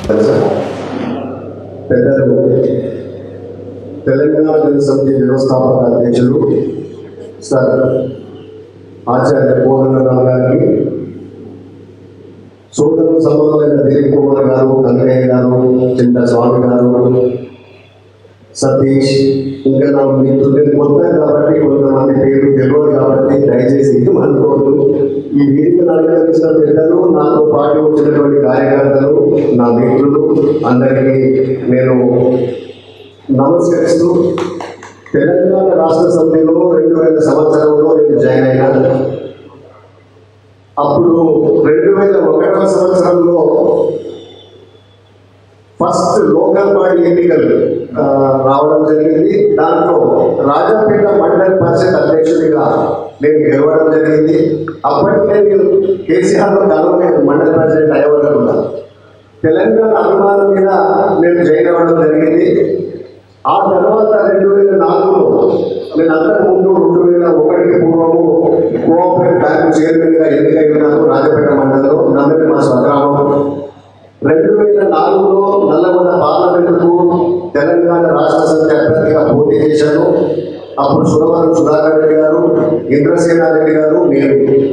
పెద్దలు తెలంగాణ జనసమితి వ్యవస్థాపక అధ్యక్షులు సార్ ఆచార్య కోదండరావు గారికి సోదరు సమానమైన దిలీప్ కుమార్ గారు కన్నయ్య గారు చింత స్వామి గారు సతీష్ ఇంకా నా మిత్రులు కొత్త కాబట్టి కొంతమంది పేరు తెలియదు కాబట్టి దయచేసి అనుకోవద్దు ఈ వేదికను అలంకరించిన పెద్దలు నాతో పాటు వచ్చినటువంటి కార్యకర్తలు నా మిత్రులు అందరికీ నేను నమస్కరిస్తూ తెలంగాణ రాష్ట్ర సమితిలో రెండు వేల సంవత్సరంలో నేను జాయిన్ అయినా అప్పుడు రెండు వేల ఒకటవ సంవత్సరంలో ఫస్ట్ లోకల్ బాడీ ఎన్నికలు ఆ, రావడం జరిగింది దాంట్లో రాజాపేట మండల పరిషత్ అధ్యక్షుడిగా నేను గెలవడం జరిగింది అప్పటికే నేను కేసీఆర్లో కలవలేదు మండల పరిషత్ అయ్యవరకుండా తెలంగాణ అభిమానం మీద నేను జాయిన్ అవ్వడం జరిగింది ఆ తర్వాత రెండు వేల నాలుగులో నేను అంతకు ముందు రెండు వేల ఒకటికి పూర్వము కోఆపరేటివ్ బ్యాంక్ చైర్మన్గా ఎన్నికై ఉన్నాను రాజపేట మండలంలో నమ్మకం మా స్వగ్రామం రెండు వేల నాలుగులో నల్లగొండ పార్లమెంటుకు తెలంగాణ రాష్ట్ర సమితి అభ్యర్థిగా పోటీ చేశాను అప్పుడు సురవరం సుధాకర్ రెడ్డి గారు ఇంద్రసేనారెడ్డి గారు నేను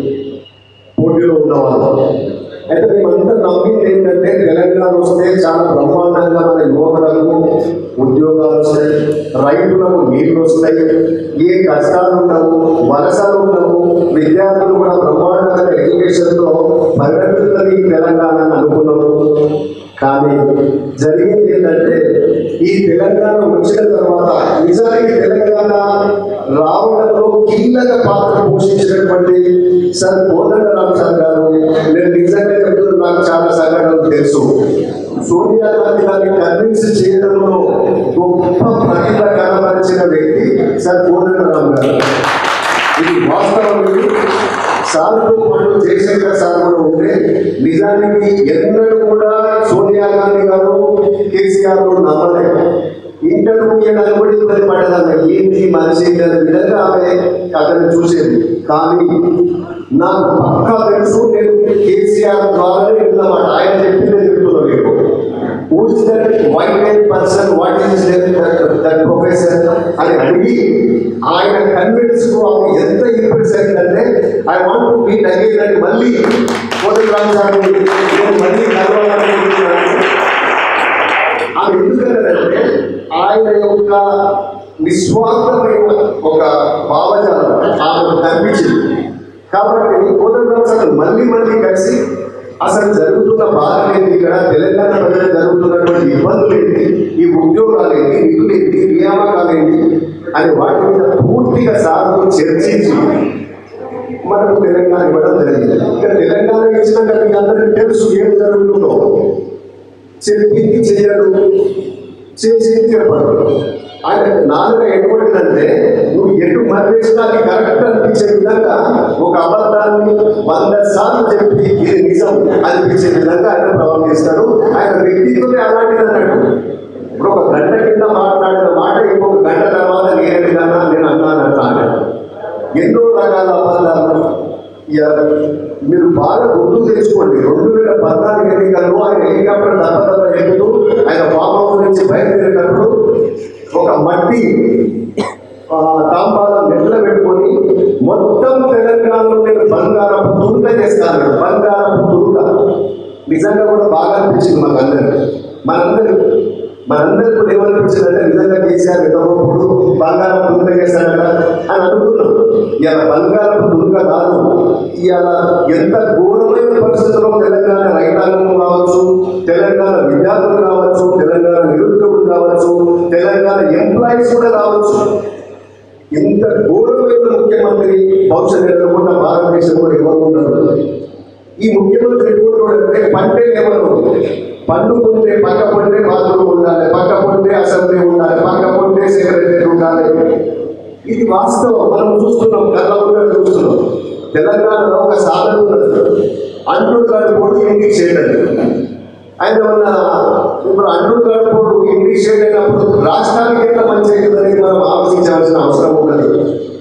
పోటీలో ఉన్నవాళ్ళం అయితే మేమంతా నమ్మింది ఏంటంటే తెలంగాణ వస్తే చాలా బ్రహ్మాండంగా మన యువకులకు ఉద్యోగాలు వస్తాయి రైతులకు నీళ్లు వస్తాయి ఏ కష్టాలు ఉండవు వలసలు ఉండవు విద్యార్థులు కూడా బ్రహ్మాండంగా ఎడ్యుకేషన్లో పరిగెత్తుతుంది తెలంగాణ అని అనుకున్నాము కానీ జరిగింది ఏంటంటే ఈ తెలంగాణ వచ్చిన తర్వాత నిజానికి తెలంగాణ రావడంలో కీలక పాత్ర పోషించినటువంటి సార్ కోదండరామ్ సార్ గారు నేను నిజంగా చెప్తున్నాను నాకు చాలా సంఘటనలు తెలుసు సోనియా గాంధీ గారిని కన్విన్స్ చేయడంలో గొప్ప ప్రతిభ కనబరిచిన వ్యక్తి సార్ కోదండరామ్ గారు ఇది వాస్తవం ఇది. సార్తో పాటు జయశంకర్ సార్ కూడా ఉంటే నిజానికి ఎన్నడూ కూడా సోనియా గాంధీ గారు కేసీఆర్ నమ్మలేదు ఇంటర్వ్యూ అనుబడి ఇబ్బంది పడ్డదన్న ఏంటి మనిషి అనే విధంగా ఆమె అతన్ని చూసేది కానీ నాకు పక్కా తెలుసు నేను కేసీఆర్ ద్వారానే విన్నమాట ఆయన చెప్పిందే చెప్తున్నా మీకు who is that white hair person what is that professor అని అడిగి ఆయన కన్విన్స్ ఆమె ఎంత ఇంప్రెస్ అయిందంటే I want to meet again అని మళ్ళీ కోదండ రామ్ సార్ నేను మళ్ళీ కలవాలనుకుంటున్నాను ఆమె ఎందుకంటే ఆయన యొక్క నిస్వార్థమైన ఒక భావజాలం ఆమెకు కనిపించింది కాబట్టి కోదండరామ్ సార్ మళ్ళీ మళ్ళీ కలిసి అసలు జరుగుతున్న బాధ ఏంటి ఇక్కడ తెలంగాణ ప్రజలు జరుగుతున్నటువంటి ఇబ్బందులు ఏంటి ఈ ఉద్యోగాలు ఏంటి నిధులు ఏంటి నియామకాలు ఏంటి అని వాటి మీద పూర్తిగా సార్తో చర్చించి మనకు తెలంగాణ ఇవ్వడం జరిగింది ఇక తెలంగాణ ఇచ్చినాక మీకు అందరికీ తెలుసు ఏం జరుగుతుందో చెప్పింది చేయడు చేసి చెప్పడు ఆయన నాలుగు ఎటువంటిదంటే నువ్వు ఎటు మర్వేసినా అది కరెక్ట్ అనిపించే విధంగా ఒక అబద్ధాన్ని వంద సార్లు చెప్పి ఇది నిజం అనిపించే విధంగా ఆయన ప్రవర్తిస్తాడు ఆయన వ్యక్తిత్వమే అలాంటిది అన్నాడు ఇప్పుడు ఒక గంట కింద మాట్లాడిన మాట ఇంకొక గంట తర్వాత నేను విధానా నేను అన్నాను అన్నాడు ఎన్నో రకాల అబద్ధాలు ఇక మీరు బాగా గుర్తు తెచ్చుకోండి రెండు వేల పద్నాలుగు ఎన్నికల్లో ఆయన హెలికాప్టర్ దెబ్బ దెబ్బ ఎక్కుతూ ఆయన ఫామ్ హౌస్ నుంచి బయలుదేరినప్పుడు ఒక మట్టి ఆ, తాంబాల మెట్ల పెట్టుకొని మొత్తం తెలంగాణలో నేను బంగారపు తురుక చేస్తాను బంగారపు తురుక నిజంగా కూడా బాగా అనిపించింది మాకు అందరికి మనందరి మనందరికి కూడా ఏమనిపించిందంటే నిజంగా కేసీఆర్ ఎక్కడప్పుడు బంగారపు తురుక చేశారట అని అనుకున్నాం ఇవాళ బంగారపు తురుక కాదు ఇవాళ ఎంత ఘోరమైన పరిస్థితుల్లో తెలంగాణ రైతాంగం కావచ్చు తెలంగాణ విద్యార్థులు కావచ్చు తెలంగాణ నిరుద్యోగులు కావచ్చు తెలంగాణ ఎంప్లాయీస్ కూడా కావచ్చు ఇంత ఘోరమైన ముఖ్యమంత్రి బహుశా ఎదుర్కొన్న భారతదేశంలో ఎవరు ఉండరు ఈ ముఖ్యమంత్రి ఎప్పుడు అంటే పంటే ఎవరు పన్ను పొందే పక్క పొందే బాత్రూమ్ ఉండాలి పక్క పొందే అసెంబ్లీ ఉండాలి పక్క పొందే సెక్రటరీ ఉండాలి ఇది వాస్తవం మనం చూస్తున్నాం కళ్ళకుండా చూస్తున్నాం తెలంగాణలో ఒక సాధన ఉన్నది అంటు కడుపుడు ఇంటికి చేయలేదు ఆయన మన ఇప్పుడు అంటు కడుపుడు ఇంటికి చేయలేనప్పుడు రాష్ట్రానికి ఎంత మంచి అవుతుందని మనం ఆలోచించాల్సిన అవసరం ఉన్నది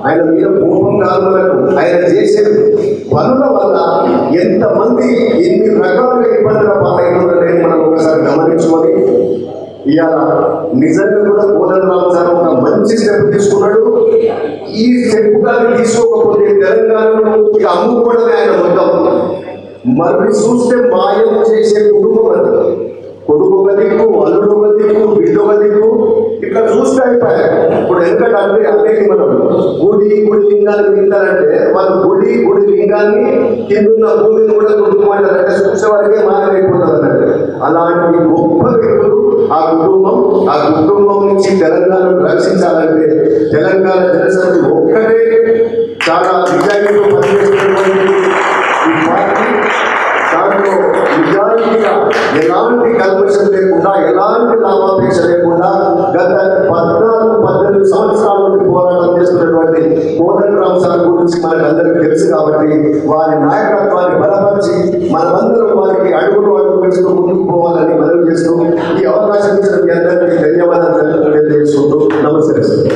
ఆయన మీద కోపం కాదు మనకు ఆయన చేసే పనుల వల్ల ఎంతమంది ఎన్ని రకాలుగా ఇబ్బందుల పాలైతుందని మనం ఒకసారి గమనించుకొని ఇవాళ నిజంగా కూడా కోదండరామ్ సార్ ఒక మంచి స్టెప్ తీసుకున్నాడు ఈ స్టెప్ కానీ తీసుకోకపోతే తెలంగాణలో ఇక అమ్ముకోవడమే ఆయన మొత్తం మరి చూస్తే మాయం చేసే కుటుంబం అది కొడుకు ఒక దిక్కు అల్లుడు ఒక దిక్కు బిడ్డ ఒక దిక్కు ఇక్కడ చూస్తే అయిపోయాయి ఇప్పుడు ఎందుకంటే అంటే అంటే మనం గుడి గుడి లింగాలు తింటారంటే వాళ్ళు గుడి గుడి లింగాన్ని కిందున్న భూమిని కూడా కుటుంబాలంటే చూసే వారికే మాయమైపోతుంది అన్నట్టు అలాంటి గొప్ప వ్యక్తులు ఆ కుటుంబం ఆ కుటుంబం నుంచి తెలంగాణను రక్షించాలంటే తెలంగాణ జనసమితి ఒక్కటే చాలా నిజాయితీతో పనిచేస్తున్నటువంటి ఈ పార్టీ దాంట్లో నిజాయితీగా ఎలాంటి కల్మషం లేకుండా ఎలాంటి లాభాపేక్ష లేకుండా గత పద్నాలుగు పద్దెనిమిది సంవత్సరాల నుండి పోరాటం చేస్తున్నటువంటి కోదండరామ్ సార్ గురించి మనకు అందరికీ తెలుసు కాబట్టి వారి నాయకత్వాన్ని బలపరిచి మనమందరం వారికి అడుగులు అడుగు వేస్తూ ముందుకు పోవాలని మనవి చేస్తూ ఈ అవకాశం ఇచ్చిన మీ అందరికీ ధన్యవాదాలు తెలియజేసుకుంటూ నమస్తే సార్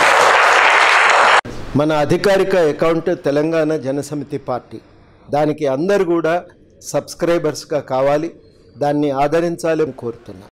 మన అధికారిక అకౌంట్ తెలంగాణ జనసమితి పార్టీ దానికి అందరు కూడా సబ్స్క్రైబర్స్గా కావాలి దాన్ని ఆదరించాలని కోరుతున్నా